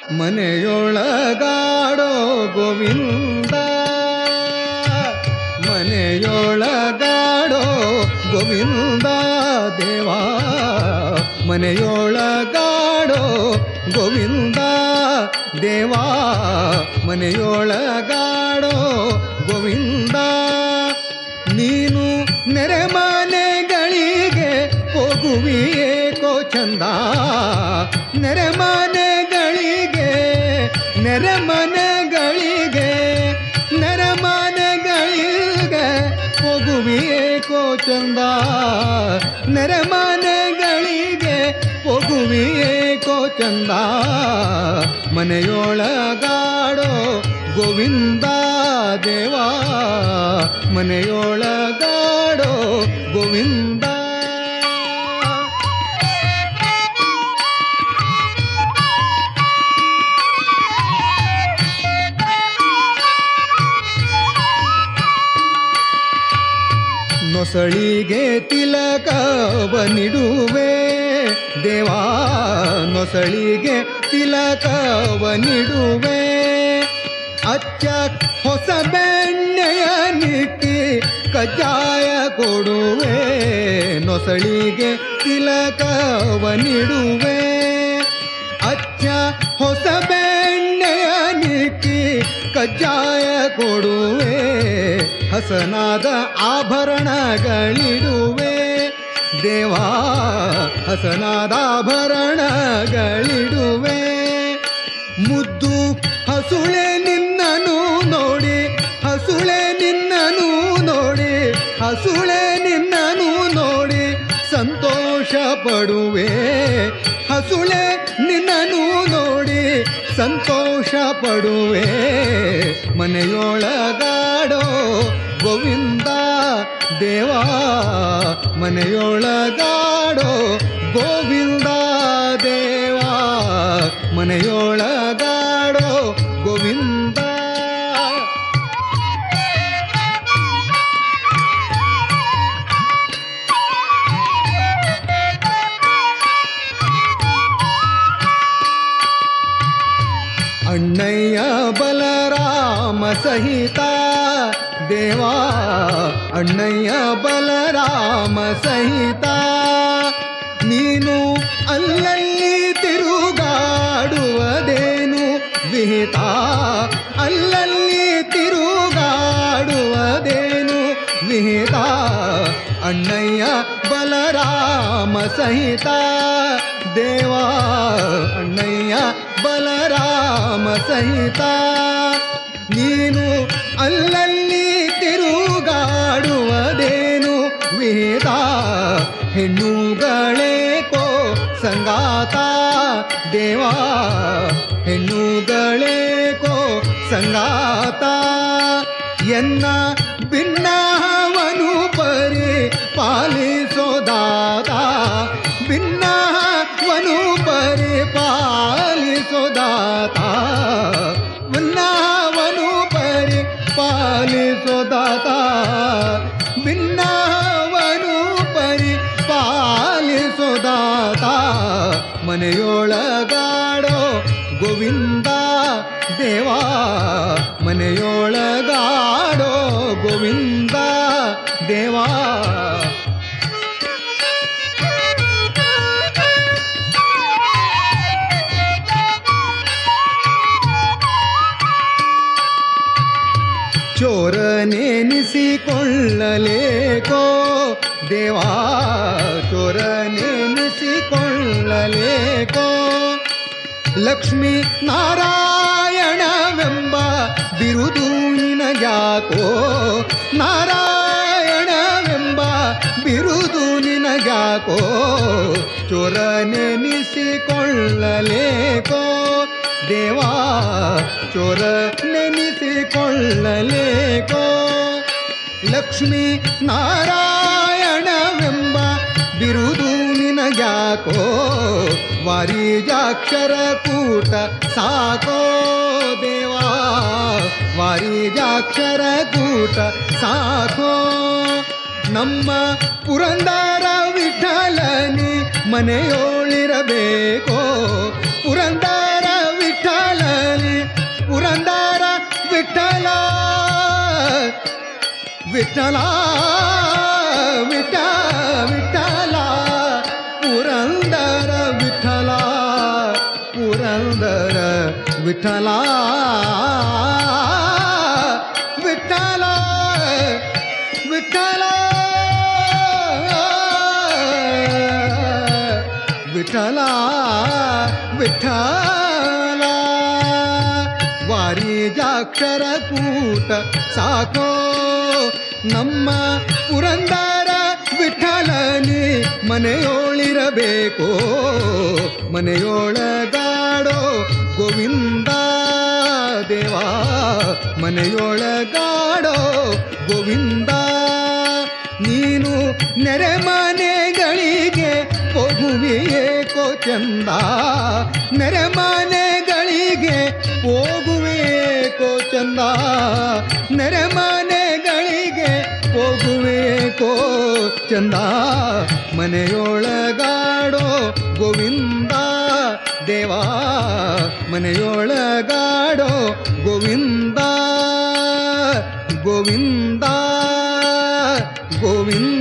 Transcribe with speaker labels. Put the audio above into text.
Speaker 1: ಮನೆಯೊಳಗಾಡೋ ಗೋವಿಂದ ಮನೆಯೊಳಗಾಡೋ ಗೋವಿಂದ ದೇವಾ ಮನೆಯೊಳಗಾಡೋ ಗೋವಿಂದ ದೇವಾ ಮನೆಯೊಳಗಾಡೋ ಗೋವಿಂದ ನೀನು ನೆರೆಮನೆಗಳಿಗೆ ಹೋಗುವಿಯೇಕೋ ಚಂದ ನೆರೆಮನೆಗಳಿಗೆ ನೆರೆಮನೆಗಳಿಗೆ ನೆರೆಮನೆಗಳಿಗೆ ಹೋಗುವಿಯೇಕೋ ಚಂದ ನೆರೆಮನೆಗಳಿಗೆ ಹೋಗುವಿಯೇಕೋ ಚಂದ ಮನೆಯೊಳಗಾಡೋ ಗೋವಿಂದ ದೇವಾ ಮನೆಯೊಳಗಾಡೋ ಗೋವಿಂದ ನೊಸಳಿಗೆ ತಿಲಕವನಿಡುವೆ ದೇವಾ ನೊಸಳಿಗೆ ತಿಲಕವನಿಡುವೆ ಅಚ್ಚ ಹೊಸ ಬೆಣ್ಣೆಯ ನಿಕ್ಕಿ ಕಜ್ಜಾಯ ಕೊಡುವೆ ನೊಸಳಿಗೆ ತಿಲಕವನಿಡುವೆ ಅಚ್ಚ ಹೊಸ ಬೆಣ್ಣೆಯ ನಿಕ್ಕಿ ಕಜ್ಜಾಯ ಕೊಡುವೆ ಹಸನಾದ ಆಭರಣಗಳಿಡುವೆ ದೇವಾ ಹಸನಾದ ಆಭರಣಗಳಿಡುವೆ ಮುದ್ದು ಹಸುಳೆ ನಿನ್ನನು ನೋಡಿ ಹಸುಳೆ ನಿನ್ನನು ನೋಡಿ ಹಸುಳೆ ನಿನ್ನನು ನೋಡಿ ಸಂತೋಷ ಪಡುವೆ ಹಸುಳೆ ನಿನ್ನನು ನೋಡಿ ಸಂತೋಷ ಪಡುವೆ ಮನೆಯೊಳಗಾಡೋ ಗೋವಿಂದ ದೇವಾ ಮನೆಯೊಳಗಾಡೋ ಗೋವಿಂದ ದೇವಾ ಮನೆಯೊಳಗಾಡೋ ಗೋವಿಂದ ಅಣ್ಣಯ್ಯ ಬಲರಾಮ ಸಹಿತ ದೇವಾ ಅಣ್ಣಯ್ಯ ಬಲರಾಮ ಸಹಿತ ನೀನು ಅಲ್ಲಲ್ಲಿ ತಿರುಗಾಡುವದೇನು ವಿಹಿತ ಅಲ್ಲಲ್ಲಿ ತಿರುಗಾಡುವದೇನು ವಿಹಿತ ಅಣ್ಣಯ್ಯ ಬಲರಾಮ ಸಹಿತ ದೇವಾ ಅಣ್ಣಯ್ಯ ಬಲರಾಮ ಸಹಿತ ನೀನು ಅಲ್ಲಲ್ಲಿ ತಿರುಗಾಡುವದೇನು ವೇದ ಹೆಣ್ಣುಗಳೇಕೋ ಸಂಗಾತ ದೇವಾ ಹೆಣ್ಣುಗಳೇಕೋ ಸಂಗಾತ ಎನ್ನ ಭಿನ್ನವನು ಪರಿ ಪಾಲಿಸೋದಾದ ಭಿನ್ನವನು ಪರಿ ಪಾಲಿಸೋದಾತ ಭಿನ್ನವನು ಪರಿ ಪಾಲಿಸೋದಾತ ಭಿನ್ನವನು ಪರಿ ಪಾಲಿಸೋದಾತ ಮನೆಯೊಳಗಾಡೋ ಗೋವಿಂದ ದೇವಾ ಮನೆಯೊಳಗಾಡೋ ಗೋವಿಂದ ದೇವಾ ಚೋರನೆನಿಸಿಕೊಳ್ಳಲೇಕೋ ದೇವಾ ಚೋರನೆನಿಸಿಕೊಳ್ಳಲೇಕೋ ಲಕ್ಷ್ಮೀ ನಾರಾಯಣವೆಂಬ ಬಿರುದು ನಿನಗ್ಯಾಕೋ ನಾರಾಯಣವೆಂಬ ಬಿರುದು ನಿನಗ್ಯಾಕೋ ಚೋರನೆನಿಸಿಕೊಳ್ಳಲೇಕೋ ದೇವಾ ಚೋರ ನೆನೆಸಿಕೊಳ್ಳಲೇಕೋ ಲಕ್ಷ್ಮೀ ನಾರಾಯಣವೆಂಬ ಬಿರುದು ನಿನಗ್ಯಾಕೋ ವಾರಿಜಾಕ್ಷರ ಕೂಟ ಸಾಕೋ ದೇವಾ ವಾರಿಜಾಕ್ಷರ ಕೂಟ ಸಾಕೋ ನಮ್ಮ ಪುರಂದರ ವಿಠಲನಿ ಮನೆಯೋಳಿರಬೇಕೋ ಪುರಂದರ ವಿಠಲ ವಿಠಲ ವಿಠಲ ವಿಠ ವಿಠಲ ಪುರಂದರ ವಿಠಲ ಪುರಂದರ ವಿಠಲ ವಿಠಲ ವಿಠಲ ವಿಠಲ ವಿಠಲ ವಾರಿಜಾಕ್ಷರ ಕೂಟ ಸಾಕೋ ನಮ್ಮ ಪುರಂದರ ವಿಠಲನಿ ಮನೆಯೋಳಿರಬೇಕೋ ಮನೆಯೊಳಗಾಡೋ ಗೋವಿಂದ ದೇವಾ ಮನೆಯೊಳಗಾಡೋ ಗೋವಿಂದ ನೀನು ನೆರೆ ಮನೆಗಳಿಗೆ ಹೋಗುವೆಯೇಕೋ ಚಂದ ನೆರೆ ಮನೆಗಳಿಗೆ ಹೋಗುವೆಯೇಕೋ ಚಂದ ನೆರೆ ಮನೆಗಳಿಗೆ ಹೋಗುವೆಯೇಕೋ ಚಂದ ಮನೆಯೊಳಗಾಡೋ ಗೋವಿಂದ ದೇವಾ ಮನೆಯೊಳಗಾಡೋ ಗೋವಿಂದ ಗೋವಿಂದ ಗೋವಿಂದ